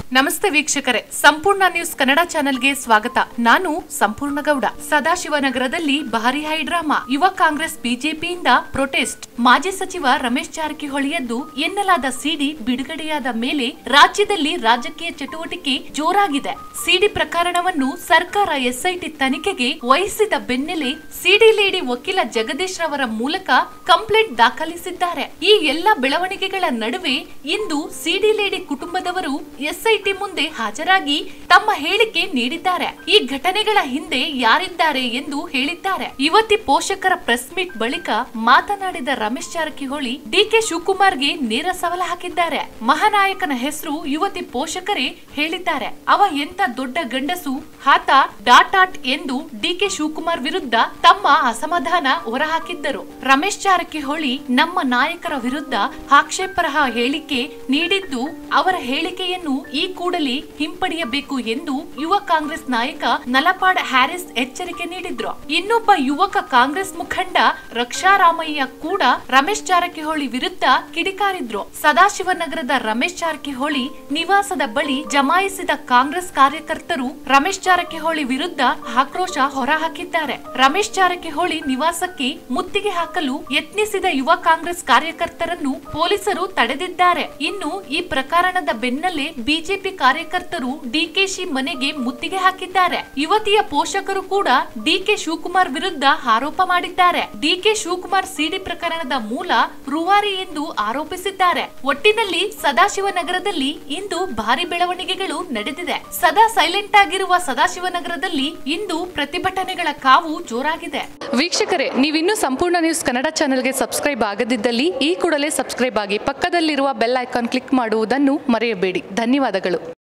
ನಮಸ್ತೆ ವೀಕ್ಷಕರೇ ಸಂಪೂರ್ಣ ನ್ಯೂಸ್ ಕನ್ನಡ ಚಾನೆಲ್ಗೆ ಸ್ವಾಗತ ನಾನು ಸಂಪೂರ್ಣ ಗೌಡ ಸದಾಶಿವನಗರದಲ್ಲಿ ಭಾರಿ ಹೈಡ್ರಾಮಾ ಯುವ ಕಾಂಗ್ರೆಸ್ ಬಿಜೆಪಿಯಿಂದ ಪ್ರೊಟೆಸ್ಟ್ ಮಾಜಿ ಸಚಿವ ರಮೇಶ್ ಜಾರಕಿಹೊಳಿಯದ್ದು ಎನ್ನಲಾದ ಸಿಡಿ ಬಿಡುಗಡೆಯಾದ ಮೇಲೆ ರಾಜ್ಯದಲ್ಲಿ ರಾಜಕೀಯ ಚಟುವಟಿಕೆ ಜೋರಾಗಿದೆ ಸಿಡಿ ಪ್ರಕರಣವನ್ನು ಸರ್ಕಾರ ಎಸ್ಐಟಿ ತನಿಖೆಗೆ ವಹಿಸಿದ ಬೆನ್ನಲ್ಲೇ ಸಿಡಿ ಲೇಡಿ ವಕೀಲ ಜಗದೀಶ್ ರವರ ಮೂಲಕ ಕಂಪ್ಲೇಂಟ್ ದಾಖಲಿಸಿದ್ದಾರೆ ಈ ಎಲ್ಲ ಬೆಳವಣಿಗೆಗಳ ನಡುವೆ ಇಂದು ಸಿಡಿ ಲೇಡಿ ಕುಟುಂಬದವರು ಎಸ್ಐಟಿ ಮುಂದೆ ಹಾಜರಾಗಿ ತಮ್ಮ ಹೇಳಿಕೆ ನೀಡಿದ್ದಾರೆ ಈ ಘಟನೆಗಳ ಹಿಂದೆ ಯಾರಿದ್ದಾರೆ ಎಂದು ಹೇಳಿದ್ದಾರೆ ಯುವತಿ ಪೋಷಕರ ಪ್ರೆಸ್ ಮೀಟ್ ಬಳಿಕ ಮಾತನಾಡಿದ ರಮೇಶ್ ಜಾರಕಿಹೊಳಿ ಡಿಕೆ ಶಿವಕುಮಾರ್ಗೆ ನೇರ ಸವಾಲು ಹಾಕಿದ್ದಾರೆ ಮಹಾನಾಯಕನ ಹೆಸರು ಯುವತಿ ಪೋಷಕರೇ ಹೇಳಿದ್ದಾರೆ ಅವ ಎಂತ ದೊಡ್ಡ ಗಂಡಸು ಆತ ಡಾಟಾಟ್ ಎಂದು ಡಿಕೆ ಶಿವಕುಮಾರ್ ವಿರುದ್ಧ ತಮ್ಮ ಅಸಮಾಧಾನ ಹೊರಹಾಕಿದ್ದರು ರಮೇಶ್ ಜಾರಕಿಹೊಳಿ ನಮ್ಮ ನಾಯಕರ ವಿರುದ್ಧ ಆಕ್ಷೇಪರಹ ಹೇಳಿಕೆ ನೀಡಿದ್ದು ಅವರ ಹೇಳಿಕೆಯನ್ನು ಈ ಕೂಡಲೇ ಹಿಂಪಡೆಯಬೇಕು ಎಂದು ಯುವ ಕಾಂಗ್ರೆಸ್ ನಾಯಕ ನಲಪಾಡ್ ಹ್ಯಾರಿಸ್ ಎಚ್ಚರಿಕೆ ನೀಡಿದ್ರು ಇನ್ನೊಬ್ಬ ಯುವಕ ಕಾಂಗ್ರೆಸ್ ಮುಖಂಡ ರಕ್ಷಾರಾಮಯ್ಯ ಕೂಡ ರಮೇಶ್ ಜಾರಕಿಹೊಳಿ ವಿರುದ್ಧ ಕಿಡಿಕಾರಿದ್ರು ಸದಾಶಿವನಗರದ ರಮೇಶ್ ಜಾರಕಿಹೊಳಿ ನಿವಾಸದ ಬಳಿ ಜಮಾಯಿಸಿದ ಕಾಂಗ್ರೆಸ್ ಕಾರ್ಯಕರ್ತರು ರಮೇಶ್ ಜಾರಕಿಹೊಳಿ ವಿರುದ್ಧ ಆಕ್ರೋಶ ಹೊರಹಾಕಿದ್ದಾರೆ ರಮೇಶ್ ಜಾರಕಿಹೊಳಿ ನಿವಾಸಕ್ಕೆ ಮುತ್ತಿಗೆ ಹಾಕಲು ಯತ್ನಿಸಿದ ಯುವ ಕಾಂಗ್ರೆಸ್ ಕಾರ್ಯಕರ್ತರನ್ನು ಪೊಲೀಸರು ತಡೆದಿದ್ದಾರೆ ಇನ್ನು ಈ ಪ್ರಕರಣದ ಬೆನ್ನಲ್ಲೇ ಬಿಜೆಪಿ ಕಾರ್ಯಕರ್ತರು ಡಿಕೆಶಿ ಮನೆಗೆ ಮುತ್ತಿಗೆ ಹಾಕಿದ್ದಾರೆ ಯುವತಿಯ ಪೋಷಕರು ಕೂಡ ಡಿಕೆ ಶಿವಕುಮಾರ್ ವಿರುದ್ಧ ಆರೋಪ ಮಾಡಿದ್ದಾರೆ ಡಿಕೆ ಶಿವಕುಮಾರ್ ಸಿಡಿ ಪ್ರಕರಣದ ಮೂಲ ರೂವಾರಿ ಎಂದು ಆರೋಪಿಸಿದ್ದಾರೆ ಒಟ್ಟಿನಲ್ಲಿ ಸದಾಶಿವನಗರದಲ್ಲಿ ಇಂದು ಭಾರಿ ಬೆಳವಣಿಗೆಗಳು ನಡೆದಿದೆ ಸದಾ ಸೈಲೆಂಟ್ ಆಗಿರುವ ಸದಾಶಿವನಗರದಲ್ಲಿ ಇಂದು ಪ್ರತಿಭಟನೆಗಳ ಕಾವು ಜೋರಾಗಿದೆ ವೀಕ್ಷಕರೇ ನೀವಿನ್ನೂ ಸಂಪೂರ್ಣ ನ್ಯೂಸ್ ಕನ್ನಡ ಚಾನೆಲ್ಗೆ ಸಬ್ಸ್ಕ್ರೈಬ್ ಆಗದಿದ್ದಲ್ಲಿ ಈ ಕೂಡಲೇ ಸಬ್ಸ್ಕ್ರೈಬ್ ಆಗಿ ಪಕ್ಕದಲ್ಲಿರುವ ಬೆಲ್ ಐಕಾನ್ ಕ್ಲಿಕ್ ಮಾಡುವುದನ್ನು ಮರೆಯಬೇಡಿ ಧನ್ಯವಾದಗಳು